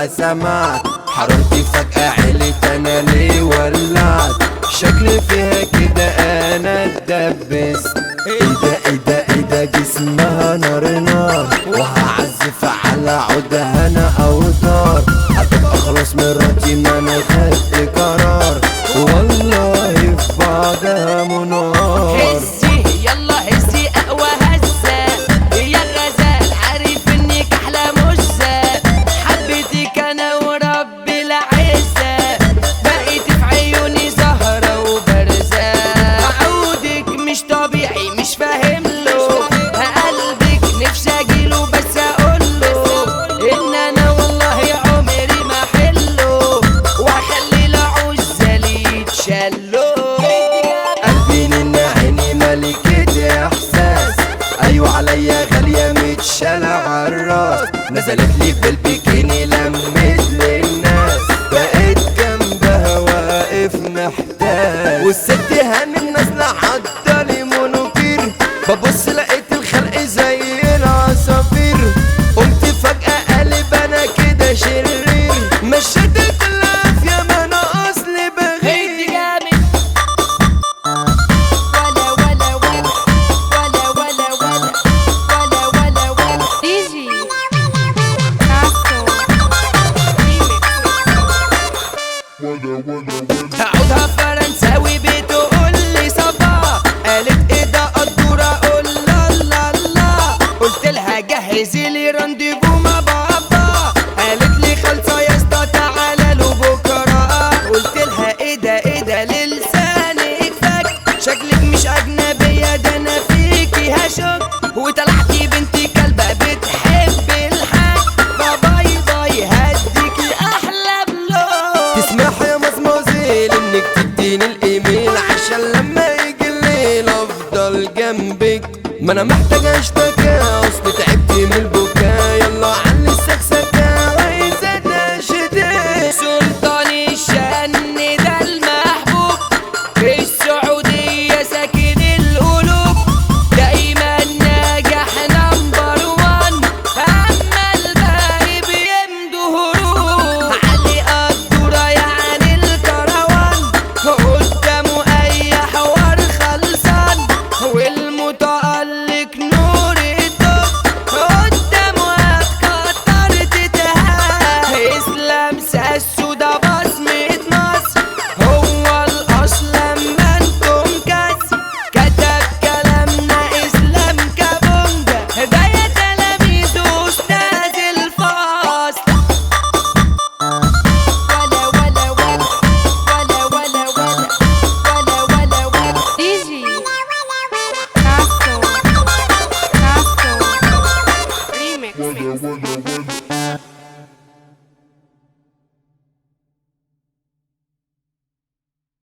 ولا سمعت حرارتي فجأة علت انا ليه ولعت شكلي فيها كده انا اتدبست ايه ده ايه ده ايه ده جسمها نار نار وهعزف على عودها انا اوتار هتبقى خلاص مراتي ما انا خدت قرار والله في بعدها منار هزي يلا هزي اقوى هزة يا غزال عارف انك احلى مزة حبيتك انا ورب العزة بقيت في عيوني زهرة وبرزة عودك مش طبيعي مش فاهم له قلبك نفسي اجيله بس اقوله ان انا والله عمري ما حله وهخلي العزة لي يتشلوا قلبي من عيني ملكة احساس ايوه عليا غالية متشالة عالراس نزلت لي بالبيكيني لمت للناس بقيت جنبها واقف محتاج والست هانم نازلة حاطة لي مونوكير ببص لقيت الخلق زي العصافير قمت فجأة قلب انا كده شرير مشيت العافية ما انا اصلي هيدي بغير جامد ولا ولا ولا ولا ولا ولا ولا ولا ولا ديجي كاسو هقعدها فرنساوي بتقول لي صباح قالت ايه ده قدورة اقول لا لا لا قلت لها جهزي لي رانديفو مع بابا قالت لي خلصة يا اسطى تعالى له بكرة قلت لها ايه ده ايه ده للسانك فك شكلك مش اجنبية ده انا فيكي هشك وطلعتي بنتي كلبة بتحب الحاج فباي باي هديكي احلى بلوك تسمح يا مزمزيل انك تديني الايميل عشان لما يجي الليل افضل جنبك ما انا محتاج اشتاق